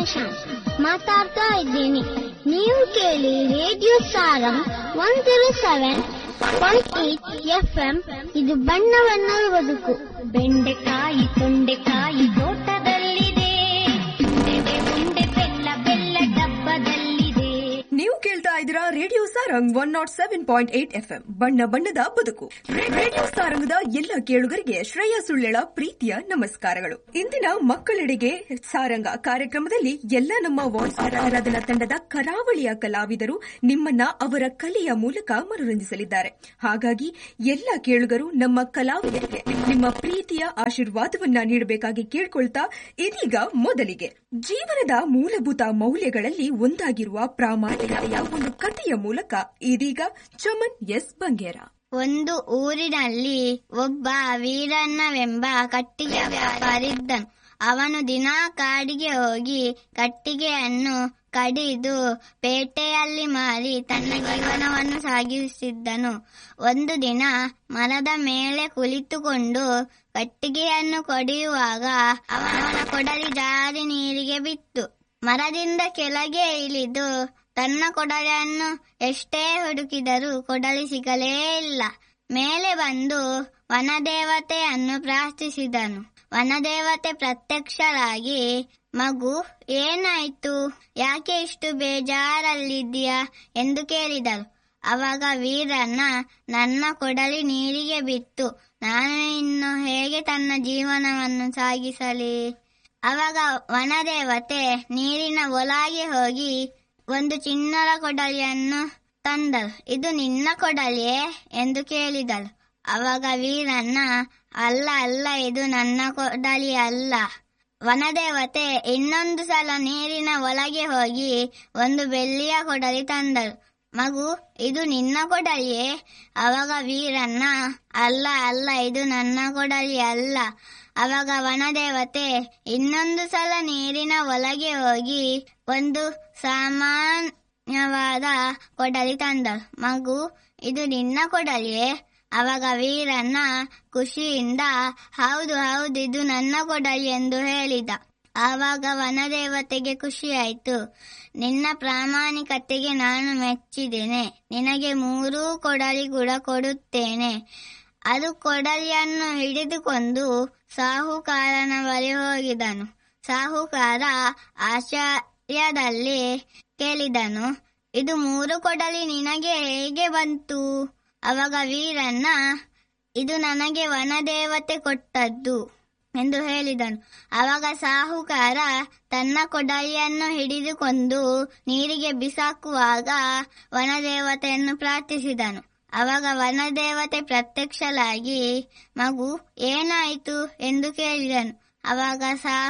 ಪ್ರಶಾಂತ್ ಮಾತಾಡ್ತಾ ಇದ್ದೀನಿ ನೀವು ಕೇಳಿ radio Sarang one zero seven point eight F M ಇದು ಬಣ್ಣ ಬಣ್ಣದ ಬದುಕು ಬೆಂಡೆಕಾಯಿ ತೊಂಡೆಕಾಯಿ ತೋಟದಲ್ಲಿದೆ ಬೆಂಡೆ ಬುಂಡೆ ಬೆಲ್ಲ ಬೆಲ್ಲ ಡಬ್ಬದಲ್ಲಿದೆ ನೀವು ಕೇಳ್ತಾ ಇದ್ದೀರಾ radio Sarang one nought seven point eight F M ಬಣ್ಣ ಬಣ್ಣದ ಬದುಕು ರೇಡಿಯೋ ಸಾರಂಗದ ಎಲ್ಲ ಕೇಳುಗರಿಗೆ ಶ್ರೇಯ ಸುಳ್ಳೆಳ ಪ್ರೀತಿಯ ನಮಸ್ಕಾರಗಳು ಇಂದಿನ ಮಕ್ಕಳೆಡೆಗೆ ಸಾರಂಗ ಕಾರ್ಯಕ್ರಮದಲ್ಲಿ ಎಲ್ಲ ನಮ್ಮ ವಾಯ್ಸ್ ಆರಾಧನಾ ತಂಡದ ಕರಾವಳಿಯ ಕಲಾವಿದರು ನಿಮ್ಮನ್ನ ಅವರ ಕಲೆಯ ಮೂಲಕ ಮನರಂಜಿಸಲಿದ್ದಾರೆ ಹಾಗಾಗಿ ಎಲ್ಲ ಕೇಳುಗರು ನಮ್ಮ ಕಲಾವಿದರಿಗೆ ನಿಮ್ಮ ಪ್ರೀತಿಯ ಆಶೀರ್ವಾದವನ್ನ ನೀಡಬೇಕಾಗಿ ಕೇಳ್ಕೊಳ್ತಾ ಇದೀಗ ಮೊದಲಿಗೆ ಜೀವನದ ಮೂಲಭೂತ ಮೌಲ್ಯಗಳಲ್ಲಿ ಒಂದಾಗಿರುವ ಪ್ರಾಮಾಣಿಕತೆಯ ಒಂದು ಕಥೆಯ ಮೂಲಕ ಇದೀಗ ಚಮನ್ ಎಸ್ ಬಂಗೇರ ಒಂದು ಊರಿನಲ್ಲಿ ಒಬ್ಬ ವೀರಣ್ಣವೆಂಬ ಕಟ್ಟಿಗೆ ವ್ಯಾಪಾರಿದ್ದನು ಅವನು ದಿನಾ ಕಾಡಿಗೆ ಹೋಗಿ ಕಟ್ಟಿಗೆಯನ್ನು ಕಡಿದು ಪೇಟೆಯಲ್ಲಿ ಮಾರಿ ತನ್ನ ಜೀವನವನ್ನು ಸಾಗಿಸುತ್ತಿದ್ದನು ಒಂದು ದಿನ ಮರದ ಮೇಲೆ ಕುಳಿತುಕೊಂಡು ಕಟ್ಟಿಗೆಯನ್ನು ಕಡಿಯುವಾಗ ಅವನ ಕೊಡಲಿ ಜಾರಿ ನೀರಿಗೆ ಬಿತ್ತು ಮರದಿಂದ ಕೆಳಗೆ ಇಳಿದು ತನ್ನ ಕೊಡಲಿಯನ್ನು ಎಷ್ಟೇ ಹುಡುಕಿದರೂ ಕೊಡಲಿ ಸಿಗಲೇ ಇಲ್ಲ ಮೇಲೆ ಬಂದು ವನದೇವತೆಯನ್ನು ಪ್ರಾರ್ಥಿಸಿದನು ವನದೇವತೆ ಪ್ರತ್ಯಕ್ಷರಾಗಿ ಮಗು ಏನಾಯ್ತು ಯಾಕೆ ಇಷ್ಟು ಬೇಜಾರಲ್ಲಿದ್ದೀಯಾ ಎಂದು ಕೇಳಿದರು ಅವಾಗ ವೀರಣ್ಣ ನನ್ನ ಕೊಡಲಿ ನೀರಿಗೆ ಬಿತ್ತು ನಾನು ಇನ್ನು ಹೇಗೆ ತನ್ನ ಜೀವನವನ್ನು ಸಾಗಿಸಲಿ ಅವಾಗ ವನದೇವತೆ ನೀರಿನ ಒಳಗೆ ಹೋಗಿ ಒಂದು ಚಿನ್ನದ ಕೊಡಲಿಯನ್ನು ತಂದಳು ಇದು ನಿನ್ನ ಕೊಡಲಿಯೇ ಎಂದು ಕೇಳಿದಳು ಅವಾಗ ವೀರಣ್ಣ ಅಲ್ಲ ಅಲ್ಲ ಇದು ನನ್ನ ಕೊಡಲಿ ಅಲ್ಲ ವನದೇವತೆ ಇನ್ನೊಂದು ಸಲ ನೀರಿನ ಒಳಗೆ ಹೋಗಿ ಒಂದು ಬೆಳ್ಳಿಯ ಕೊಡಲಿ ತಂದಳು ಮಗು ಇದು ನಿನ್ನ ಕೊಡಲಿಯೇ ಅವಾಗ ವೀರಣ್ಣ ಅಲ್ಲ ಅಲ್ಲ ಇದು ನನ್ನ ಕೊಡಲಿ ಅಲ್ಲ ಅವಾಗ ವನದೇವತೆ ಇನ್ನೊಂದು ಸಲ ನೀರಿನ ಒಳಗೆ ಹೋಗಿ ಒಂದು ಸಾಮಾನ್ಯವಾದ ಕೊಡಲಿ ತಂದಳು ಮಗು ಇದು ನಿನ್ನ ಕೊಡಲಿಯೇ ಅವಾಗ ವೀರಣ್ಣ ಖುಷಿಯಿಂದ ಹೌದು ಹೌದು ಇದು ನನ್ನ ಕೊಡಲಿ ಎಂದು ಹೇಳಿದ ಆವಾಗ ವನದೇವತೆಗೆ ಖುಷಿಯಾಯಿತು ನಿನ್ನ ಪ್ರಾಮಾಣಿಕತೆಗೆ ನಾನು ಮೆಚ್ಚಿದ್ದೇನೆ ನಿನಗೆ ಮೂರೂ ಕೊಡಲಿ ಕೂಡ ಕೊಡುತ್ತೇನೆ ಅದು ಕೊಡಲಿಯನ್ನು ಹಿಡಿದುಕೊಂಡು ಸಾಹುಕಾರನ ಬಳಿ ಹೋಗಿದನು ಸಾಹುಕಾರ ಆಶ್ಚರ್ಯದಲ್ಲಿ ಕೇಳಿದನು ಇದು ಮೂರು ಕೊಡಲಿ ನಿನಗೆ ಹೇಗೆ ಬಂತು ಅವಾಗ ವೀರಣ್ಣ ಇದು ನನಗೆ ವನದೇವತೆ ಕೊಟ್ಟದ್ದು ಎಂದು ಹೇಳಿದನು ಆವಾಗ ಸಾಹುಕಾರ ತನ್ನ ಕೊಡಲಿಯನ್ನು ಹಿಡಿದುಕೊಂಡು ನೀರಿಗೆ ಬಿಸಾಕುವಾಗ ವನದೇವತೆಯನ್ನು ಪ್ರಾರ್ಥಿಸಿದನು ಅವಾಗ ವನದೇವತೆ ಪ್ರತ್ಯಕ್ಷಲಾಗಿ ಮಗು ಏನಾಯಿತು ಎಂದು ಕೇಳಿದನು ಅವಾಗ ಸಾಹು